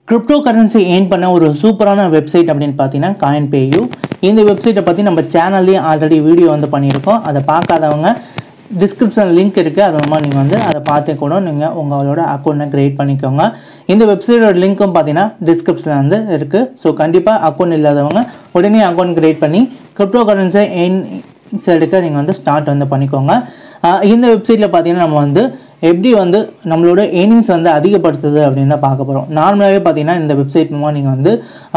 crypto cryptocurrency earn பண்ண ஒரு சூப்பரான வெப்சைட் அப்படின்னு பார்த்தீங்கன்னா காயின் பேயூ இந்த வெப்சைட்டை பற்றி நம்ம சேனல்லேயே ஆல்ரெடி வீடியோ வந்து பண்ணியிருக்கோம் அதை பார்க்காதவங்க டிஸ்கிரிப்ஷன் லிங்க் இருக்குது அது மூலமாக நீங்கள் வந்து அதை பார்த்து கூட நீங்கள் உங்களோட அக்கௌண்ட்டை க்ரியேட் பண்ணிக்கோங்க இந்த வெப்சைட்டோட லிங்க்கும் பார்த்தீங்கன்னா டிஸ்கிரிப்ஷனில் வந்து இருக்குது ஸோ கண்டிப்பாக அக்கௌண்ட் இல்லாதவங்க உடனே அக்கௌண்ட் க்ரியேட் பண்ணி கிரிப்டோ கரன்சி ஏர்ன் எடுக்க நீங்கள் வந்து ஸ்டார்ட் வந்து பண்ணிக்கோங்க ஆஹ் இந்த வெப்சைட்டில் பார்த்தீங்கன்னா நம்ம வந்து எப்படி வந்து நம்மளோட ஏர்னிங்ஸ் வந்து அதிகப்படுத்துது அப்படின்னு தான் பார்க்க போகிறோம் நார்மலாகவே பார்த்தீங்கன்னா இந்த வெப்சைட் மூலமாக நீங்கள் வந்து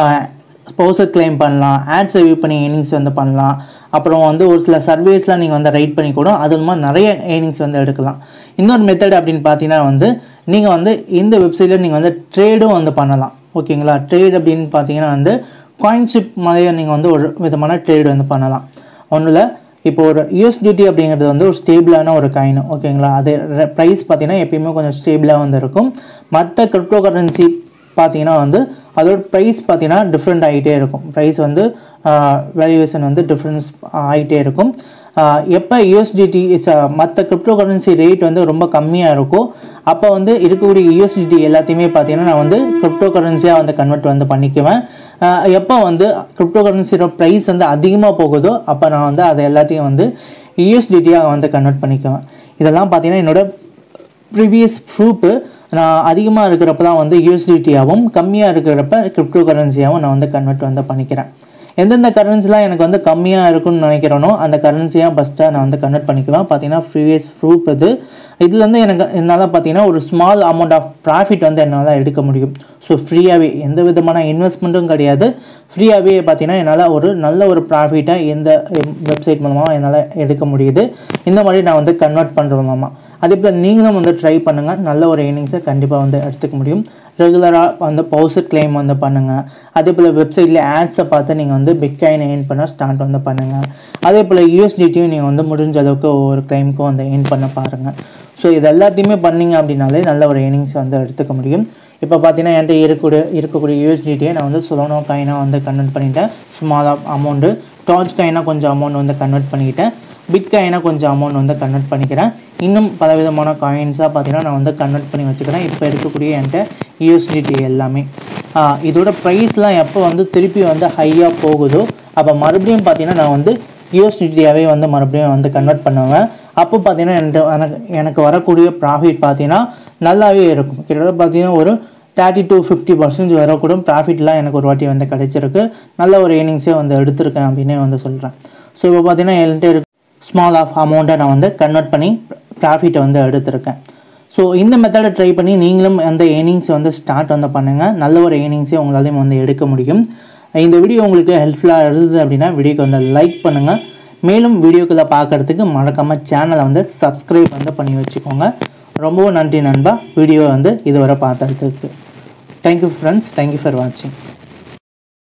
ஸ்போசர் கிளைம் பண்ணலாம் ஆட்ஸ் வியூ பண்ணி ஏர்னிங்ஸ் வந்து பண்ணலாம் அப்புறம் வந்து ஒரு சில சர்வேஸ்லாம் நீங்கள் வந்து ரைட் பண்ணி கூட அது மூலமாக நிறைய ஏர்னிங்ஸ் வந்து எடுக்கலாம் இன்னொரு மெத்தட் அப்படின்னு பார்த்தீங்கன்னா வந்து நீங்கள் வந்து இந்த வெப்சைட்டில் நீங்கள் வந்து ட்ரேடும் வந்து பண்ணலாம் ஓகேங்களா ட்ரேட் அப்படின்னு பார்த்தீங்கன்னா வந்து காயின்ஷிப் மாதிரி நீங்கள் வந்து ஒரு விதமான ட்ரேட் வந்து பண்ணலாம் ஒன்றில் இப்போ ஒரு யூஎஸ்டிடி அப்படிங்கிறது வந்து ஒரு ஸ்டேபிளான ஒரு காயின் ஓகேங்களா அது ப்ரைஸ் பார்த்தீங்கன்னா எப்பயுமே கொஞ்சம் ஸ்டேபிளாக வந்து இருக்கும் மற்ற கிரிப்டோ கரன்சி பார்த்தீங்கன்னா வந்து அதோட ப்ரைஸ் பார்த்தீங்கன்னா டிஃப்ரெண்ட் ஆகிட்டே இருக்கும் ப்ரைஸ் வந்து வேல்யூவேஷன் வந்து டிஃப்ரென்ஸ் ஆகிட்டே இருக்கும் எப்போ யூஎஸ்டிடி இட்ஸ் மற்ற கிரிப்டோ கரன்சி ரேட் வந்து ரொம்ப கம்மியாக இருக்கும் அப்போ வந்து இருக்கக்கூடிய யூஎஸ்டிடி எல்லாத்தையுமே பார்த்தீங்கன்னா நான் வந்து கிரிப்டோ கரன்சியாக வந்து கன்வெர்ட் வந்து பண்ணிக்குவேன் ஆஹ் எப்போ வந்து கிரிப்டோ கரன்சியோட ப்ரைஸ் வந்து அதிகமாக போகுதோ அப்போ நான் வந்து அதை எல்லாத்தையும் வந்து யூஎஸ்டிடியாக வந்து கன்வெர்ட் பண்ணிக்குவேன் இதெல்லாம் பார்த்தீங்கன்னா என்னோட ப்ரீவியஸ் ப்ரூஃபு நான் அதிகமாக இருக்கிறப்ப தான் வந்து யூஎஸ்டிடியாகவும் கம்மியாக இருக்கிறப்ப கிரிப்டோ கரன்சியாகவும் நான் வந்து கன்வெர்ட் வந்து பண்ணிக்கிறேன் எந்தெந்த கரன்சிலாம் எனக்கு வந்து கம்மியாக இருக்குன்னு நினைக்கிறேனோ அந்த கரன்சியாக ஃபஸ்ட்டாக நான் வந்து கன்வெர்ட் பண்ணிக்குவேன் பார்த்தீங்கன்னா ப்ரீவியஸ் ப்ரூஃப் இது இதுலேருந்து எனக்கு என்னால் பார்த்தீங்கன்னா ஒரு ஸ்மால் அமௌண்ட் ஆஃப் ப்ராஃபிட் வந்து என்னால் எடுக்க முடியும் ஸோ ஃப்ரீயாகவே எந்த விதமான இன்வெஸ்ட்மெண்ட்டும் கிடையாது ஃப்ரீயாகவே பார்த்தீங்கன்னா என்னால் ஒரு நல்ல ஒரு ப்ராஃபிட்டை இந்த வெப்சைட் மூலமாக என்னால் எடுக்க முடியுது இந்த மாதிரி நான் வந்து கன்வெர்ட் பண்ணுறது மூலமாக அதே போல் நீங்களும் வந்து ட்ரை பண்ணுங்கள் நல்ல ஒரு ஏர்னிங்ஸை கண்டிப்பாக வந்து எடுத்துக்க முடியும் ரெகுலராக வந்து பவுசர் கிளைம் வந்து பண்ணுங்கள் அதே போல் வெப்சைட்டில் ஆட்ஸை பார்த்து நீங்கள் வந்து பிட்காயின் ஏர்ன் பண்ண ஸ்டார்ட் வந்து பண்ணுங்கள் அதே போல் யூஎஸ்டிடியும் நீங்கள் வந்து முடிஞ்ச அளவுக்கு ஒவ்வொரு கிளைமுக்கும் வந்து ஏர்ன் பண்ண பாருங்கள் ஸோ இது எல்லாத்தையுமே பண்ணீங்க அப்படின்னாலே நல்ல ஒரு ஏர்னிங்ஸ் வந்து எடுத்துக்க முடியும் இப்போ பார்த்தீங்கன்னா என்கிட்ட இருக்கக்கூடிய இருக்கக்கூடிய யூஎஸ்டிடியை நான் வந்து சுலோனோ காயினாக வந்து கன்வெர்ட் பண்ணிட்டேன் ஸ்மாலாக அமௌண்ட்டு டார்ச் காயினாக கொஞ்சம் அமௌண்ட் வந்து கன்வெர்ட் பண்ணிக்கிட்டேன் பிட்காயினாக கொஞ்சம் அமௌண்ட் வந்து கன்வெர்ட் பண்ணிக்கிறேன் இன்னும் பல விதமான காயின்ஸாக பார்த்தீங்கன்னா நான் வந்து கன்வெர்ட் பண்ணி வச்சுக்கிறேன் இப்போ இருக்கக்கூடிய என்கிட்ட யூஎஸ்டிடி எல்லாமே ஆஹ் இதோட ப்ரைஸ்லாம் எப்போ வந்து திருப்பி வந்து ஹையாக போகுதோ அப்போ மறுபடியும் பார்த்தீங்கன்னா நான் வந்து யூஎஸ்டிடியாகவே வந்து மறுபடியும் வந்து கன்வெர்ட் பண்ணுவேன் அப்போ பார்த்தீங்கன்னா என்கிட்ட எனக்கு எனக்கு வரக்கூடிய ப்ராஃபிட் பார்த்தீங்கன்னா நல்லாவே இருக்கும் கிட்டத்தட்ட பார்த்தீங்கன்னா ஒரு தேர்ட்டி டு ஃபிஃப்டி பர்சன்ட் வர கூட ப்ராஃபிட்லாம் எனக்கு ஒரு வாட்டி வந்து கிடைச்சிருக்கு நல்ல ஒரு ஏர்னிங்ஸே வந்து எடுத்திருக்கேன் அப்படின்னே வந்து சொல்கிறேன் ஸோ இப்போ பார்த்தீங்கன்னா என்கிட்ட இருக்க ஸ்மால் ஆஃப் அமௌண்ட்டை நான் வந்து கன்வெர்ட் பண்ணி ப்ராஃபிட்டை வந்து எடுத்திருக்கேன் ஸோ இந்த மெத்தடை ட்ரை பண்ணி நீங்களும் அந்த ஏர்னிங்ஸ் வந்து ஸ்டார்ட் வந்து பண்ணுங்கள் நல்ல ஒரு ஏர்னிங்ஸே உங்களாலையும் வந்து எடுக்க முடியும் இந்த வீடியோ உங்களுக்கு ஹெல்ப்ஃபுல்லாக இருந்தது அப்படின்னா வீடியோக்கு வந்து லைக் பண்ணுங்கள் மேலும் வீடியோக்களை பார்க்குறதுக்கு மறக்காமல் சேனலை வந்து சப்ஸ்கிரைப் வந்து பண்ணி வச்சுக்கோங்க ரொம்பவும் நன்றி நண்பா வீடியோ வந்து இதுவரை பார்த்ததுக்கு தேங்க்யூ ஃப்ரெண்ட்ஸ் தேங்க்யூ ஃபார் வாட்சிங்